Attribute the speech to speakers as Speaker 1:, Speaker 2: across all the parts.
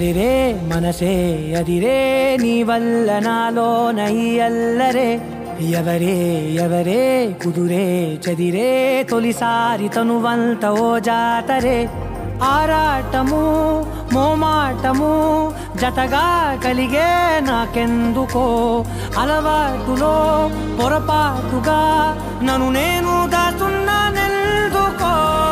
Speaker 1: అరెరే మనసే అదిరే నీ వల్ల నాలో నయ్యల్లరే ఎవరే ఎవరే కుదురే చదిరే తొలిసారి తనువంత ఓ జాతరే ఆరాటము మోమాటము జతగా కలిగే నాకెందుకో అలవాటులో పొరపాటుగా నన్ను నేను దాచున్నానెందుకో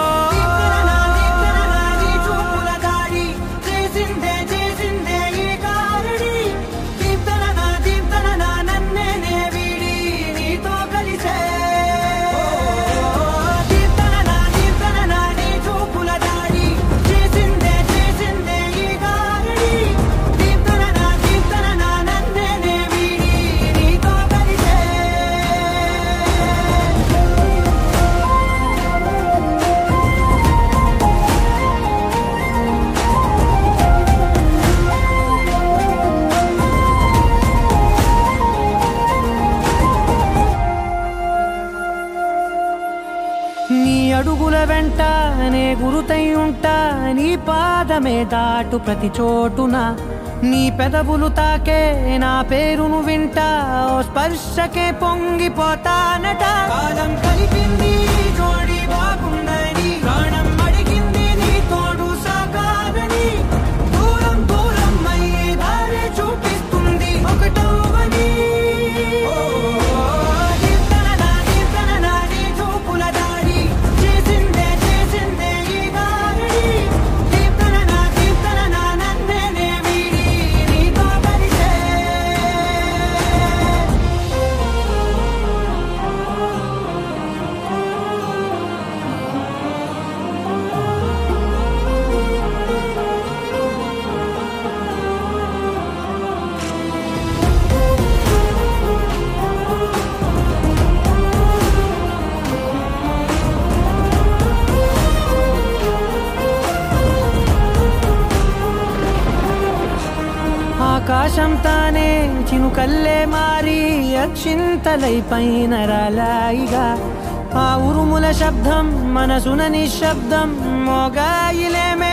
Speaker 1: నీ అడుగుల వెంట నే గురుతై ఉంటా నీ పాదమే దాటు ప్రతి చోటున నీ పెదవులు తాకే నా పేరును వింటా ఓ స్పర్శకే పొంగిపోతానట కాలం కలిపింది జోడి బాగుందని ప్రాణం అడిగింది నీ తోడు సాగాలని దూరం దూరం అయ్యే దారి చూపిస్తుంది ఒకటవని ఆకాశం తానే చినుకల్లే మారి అక్షింతలై పైన రాలాయిగా ఆ ఉరుముల శబ్దం మనసున నిశ్శబ్దం మోగాయిలే